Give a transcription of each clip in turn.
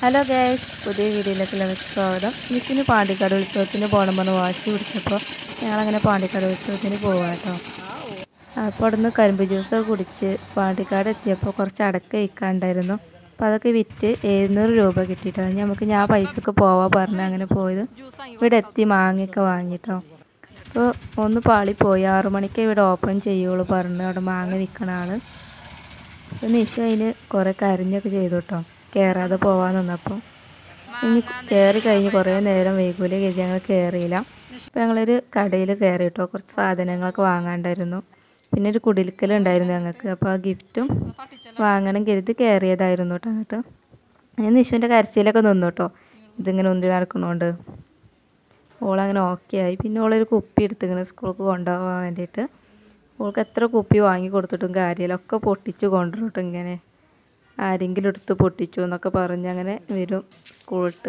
hello guys പുതിയ വീഡിയോയിലേക്ക് എല്ലാവർക്കും സ്വാഗതം എനിക്കിന് പാണ്ടിക്കാട് ഉത്സവത്തിന് പോകണം പറഞ്ഞ് വാശി പിടിച്ചപ്പോൾ ഞങ്ങളങ്ങനെ പാണ്ടിക്കാട് ഉത്സവത്തിന് പോവാം കേട്ടോ അപ്പോൾ അവിടെ നിന്ന് കരിമ്പ് ജ്യൂസ് കുടിച്ച് പാണ്ടിക്കാട് എത്തിയപ്പോൾ കുറച്ച് അടക്ക വിൽക്കാണ്ടായിരുന്നു അപ്പോൾ അതൊക്കെ വിറ്റ് എഴുന്നൂറ് രൂപ കിട്ടിയിട്ടോ നമുക്ക് ഞാൻ പൈസക്ക് പോവാൻ പറഞ്ഞ് അങ്ങനെ പോയത് ഇവിടെ എത്തി മാങ്ങയൊക്കെ വാങ്ങിട്ടോ അപ്പോൾ ഒന്ന് പാളിപ്പോയി ആറു മണിക്ക് ഇവിടെ ഓപ്പൺ ചെയ്യുള്ളൂ പറഞ്ഞു അവിടെ മാങ്ങ വിൽക്കണ ആള് അപ്പോൾ നിഷ അതിന് കുറേ കരഞ്ഞൊക്കെ ചെയ്തു കേട്ടോ കയറാതെ പോവാൻ നിന്നപ്പോൾ ഇനി കയറി കഴിഞ്ഞ് കുറേ നേരം വൈകൂലേ കരുതി ഞങ്ങൾ കയറിയില്ല അപ്പോൾ ഞങ്ങളൊരു കടയിൽ കയറി കേട്ടോ കുറച്ച് സാധനങ്ങളൊക്കെ വാങ്ങാണ്ടായിരുന്നു പിന്നെ ഒരു കുടിൽക്കലുണ്ടായിരുന്നു ഞങ്ങൾക്ക് അപ്പോൾ ആ ഗിഫ്റ്റും വാങ്ങണം കരുതി കയറിയതായിരുന്നു കേട്ടോ അങ്ങോട്ട് ഞാൻ നിഷുവിൻ്റെ കരച്ചിലൊക്കെ നിന്നു കേട്ടോ ഇതിങ്ങനെ ഉന്തി നടക്കണോണ്ട് ഓളങ്ങനെ ഓക്കെ ആയി പിന്നെ ഓളൊരു കുപ്പി എടുത്തിങ്ങനെ സ്കൂൾക്ക് കൊണ്ടുപോകാൻ വേണ്ടിയിട്ട് ഓൾക്ക് എത്ര കുപ്പി വാങ്ങി കൊടുത്തിട്ടും കാര്യമില്ല ഒക്കെ പൊട്ടിച്ച് കൊണ്ടുവരും ഇങ്ങനെ ആരെങ്കിലും എടുത്ത് പൊട്ടിച്ചു എന്നൊക്കെ പറഞ്ഞ് അങ്ങനെ വരും സ്കൂളിട്ട്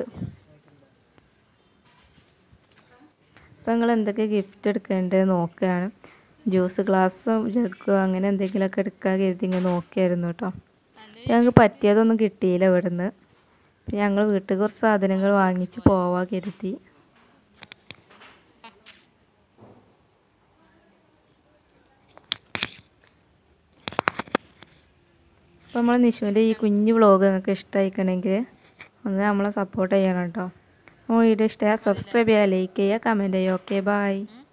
അപ്പം നിങ്ങൾ എന്തൊക്കെ ഗിഫ്റ്റ് എടുക്കേണ്ടത് നോക്കുകയാണ് ജ്യൂസ് ഗ്ലാസ്സും ജഗ്ഗും അങ്ങനെ എന്തെങ്കിലുമൊക്കെ എടുക്കാൻ കരുതി ഇങ്ങനെ നോക്കിയായിരുന്നു കേട്ടോ ഞങ്ങൾക്ക് പറ്റിയതൊന്നും കിട്ടിയില്ല ഇവിടുന്ന് അപ്പം ഞങ്ങൾ വീട്ടിൽ കുറച്ച് സാധനങ്ങൾ വാങ്ങിച്ച് പോവാൻ കരുതി അപ്പോൾ നമ്മൾ നിഷുവിൻ്റെ ഈ കുഞ്ഞു വ്ളോഗ് നിങ്ങൾക്ക് ഇഷ്ടമായിക്കണമെങ്കിൽ ഒന്ന് നമ്മളെ സപ്പോർട്ട് ചെയ്യണം കേട്ടോ അപ്പോൾ വീഡിയോ ഇഷ്ടമായാൽ സബ്സ്ക്രൈബ് ചെയ്യുക ലൈക്ക് ചെയ്യുക കമൻറ്റ് ചെയ്യുക ഓക്കെ ബൈ